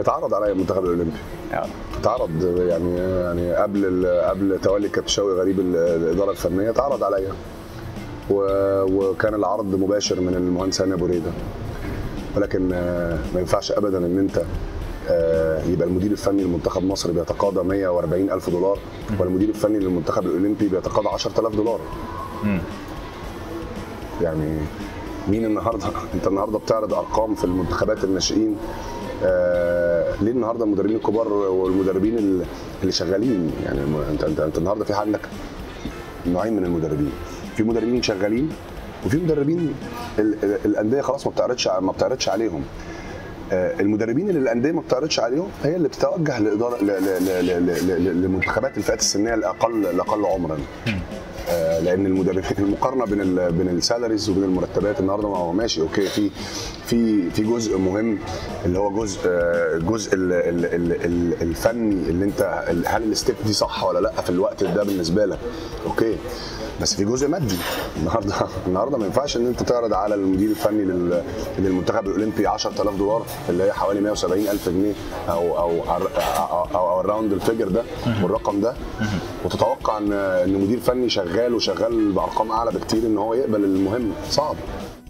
اتعرض عليا المنتخب الاولمبي اتعرض يعني يعني قبل ال- قبل تولي كابتن شوقي غريب ال- الاداره الفنيه اتعرض عليا و- وكان العرض مباشر من المهندس هاني ابو ريده ولكن آه، ما ينفعش ابدا ان انت آه، يبقى المدير الفني لمنتخب مصر بيتقاضى 140 الف دولار والمدير الفني للمنتخب الاولمبي بيتقاضى 10000 دولار يعني مين النهارده انت النهارده بتعرض ارقام في المنتخبات الناشئين آه ليه النهارده المدربين الكبار والمدربين ال- اللي شغالين يعني الم- انت انت, انت النهارده في عندك نوعين من المدربين في مدربين شغالين وفي مدربين ال- ال- الانديه خلاص ما بتعرضش ع- ما بتعرضش عليهم آه، المدربين اللي الانديه ما بتعرضش عليهم هي اللي بتتوجه لاداره ل- ل- ل- ل- ل- ل- لمنتخبات الفئات السنيه الاقل الاقل عمرا آه، لان المدربين المقارنه بين ال بين السالاريز وبين المرتبات النهارده ما هو ماشي اوكي في في في جزء مهم اللي هو جزء آه، جزء ال- ال- ال- ال- الفني اللي انت هل الستيب دي صح ولا لا في الوقت ده بالنسبه لك اوكي بس في جزء مادي النهارده النهارده ما ينفعش ان انت تعرض على المدير الفني لل- للمنتخب الاولمبي 10000 دولار اللي هي حوالي 170 الف جنيه او او او او, أو الراوند الفيجر ده والرقم ده وتتوقع ان ان مدير فني شغال وشغال بارقام اعلى بكتير ان هو يقبل المهمه صعب